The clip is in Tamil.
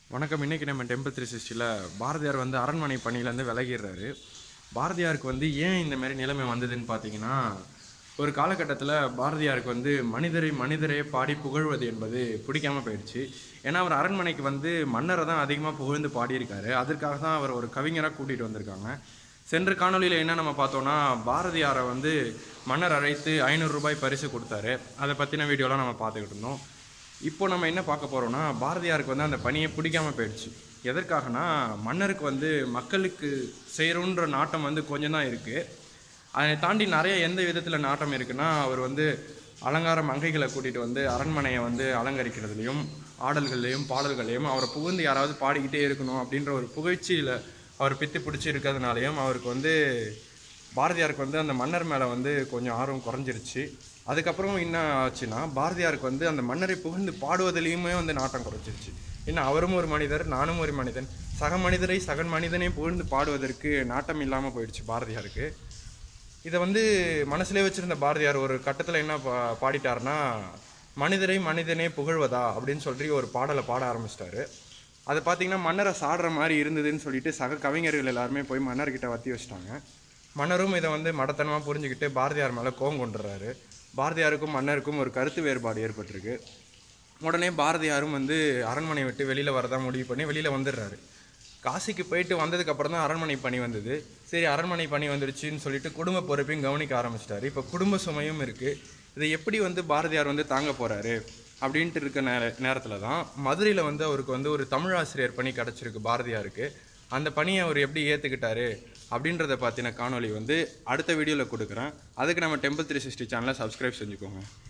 வணக்கம் இன்னைக்கு நம்ம டெம்பிள் த்ரீ சிக்ஸ்டியில் பாரதியார் வந்து அரண்மனை பணியிலேருந்து விலகிடுறாரு பாரதியாருக்கு வந்து ஏன் இந்த மாதிரி நிலைமை வந்ததுன்னு பார்த்தீங்கன்னா ஒரு காலகட்டத்தில் பாரதியாருக்கு வந்து மனிதரை மனிதரே பாடி புகழ்வது என்பது பிடிக்காம போயிடுச்சு ஏன்னா அவர் அரண்மனைக்கு வந்து மன்னரை தான் அதிகமாக புகழ்ந்து பாடியிருக்காரு அதற்காக தான் அவர் ஒரு கவிஞராக கூட்டிகிட்டு வந்திருக்காங்க சென்ற காணொளியில் என்ன நம்ம பார்த்தோம்னா பாரதியாரை வந்து மன்னர் அழைத்து ஐநூறு ரூபாய் பரிசு கொடுத்தாரு அதை பற்றின வீடியோலாம் நம்ம பார்த்துக்கிட்டு இருந்தோம் இப்போ நம்ம என்ன பார்க்க போகிறோம்னா பாரதியாருக்கு வந்து அந்த பணியை பிடிக்காம போயிடுச்சு எதற்காகனா மன்னருக்கு வந்து மக்களுக்கு செய்கிறோன்ற நாட்டம் வந்து கொஞ்சம் தான் இருக்குது அதை தாண்டி நிறைய எந்த விதத்தில் நாட்டம் இருக்குன்னா அவர் வந்து அலங்கார மங்கைகளை கூட்டிகிட்டு வந்து அரண்மனையை வந்து அலங்கரிக்கிறதுலையும் ஆடல்கள்லையும் பாடல்களையும் அவரை புகுந்து யாராவது பாடிக்கிட்டே இருக்கணும் அப்படின்ற ஒரு புகழ்ச்சியில் அவர் பித்து பிடிச்சி இருக்கிறதுனாலையும் அவருக்கு வந்து பாரதியாருக்கு வந்து அந்த மன்னர் மேலே வந்து கொஞ்சம் ஆர்வம் குறைஞ்சிருச்சு அதுக்கப்புறம் என்ன ஆச்சுன்னா பாரதியாருக்கு வந்து அந்த மன்னரை புகழ்ந்து பாடுவதிலையுமே வந்து நாட்டம் குறைஞ்சிருச்சு ஏன்னா அவரும் ஒரு மனிதர் நானும் ஒரு மனிதன் சக மனிதரை சக மனிதனை புகழ்ந்து பாடுவதற்கு நாட்டம் இல்லாமல் போயிடுச்சு பாரதியாருக்கு இதை வந்து மனசுலே வச்சிருந்த பாரதியார் ஒரு கட்டத்தில் என்ன பா பாடிட்டாருன்னா மனிதரை மனிதனே புகழ்வதா அப்படின்னு சொல்லி ஒரு பாடலை பாட ஆரம்பிச்சிட்டாரு அதை பார்த்தீங்கன்னா மன்னரை சாடுற மாதிரி இருந்ததுன்னு சொல்லிட்டு சக கவிஞர்கள் எல்லாருமே போய் மன்னர்கிட்ட வத்தி வச்சிட்டாங்க மன்னரும் இதை வந்து மடத்தனமாக புரிஞ்சுக்கிட்டு பாரதியார் மேலே கோவம் கொண்டுறாரு பாரதியாருக்கும் மன்னருக்கும் ஒரு கருத்து வேறுபாடு ஏற்பட்டிருக்கு உடனே பாரதியாரும் வந்து அரண்மனை விட்டு வெளியில் வரதா முடிவு பண்ணி வெளியில் வந்துடுறாரு காசிக்கு போயிட்டு வந்ததுக்கு அப்புறம் தான் அரண்மனை பணி வந்தது சரி அரண்மனை பணி வந்துருச்சுன்னு சொல்லிட்டு குடும்ப பொறுப்பையும் கவனிக்க ஆரம்பிச்சிட்டாரு இப்போ குடும்ப சுமையும் இருக்குது இதை எப்படி வந்து பாரதியார் வந்து தாங்க போகிறாரு அப்படின்ட்டு இருக்க நேர நேரத்தில் தான் மதுரையில் வந்து அவருக்கு வந்து ஒரு தமிழ் ஆசிரியர் பணி கிடச்சிருக்கு பாரதியாருக்கு அந்த பணியை அவர் எப்படி ஏற்றுக்கிட்டாரு அப்படின்றத பற்றின காணொளி வந்து அடுத்த வீடியோவில் கொடுக்குறேன் அதுக்கு நம்ம டெம்பிள் த்ரீ சிக்ஸ்டி சேனலை சப்ஸ்கிரைப் செஞ்சுக்கோங்க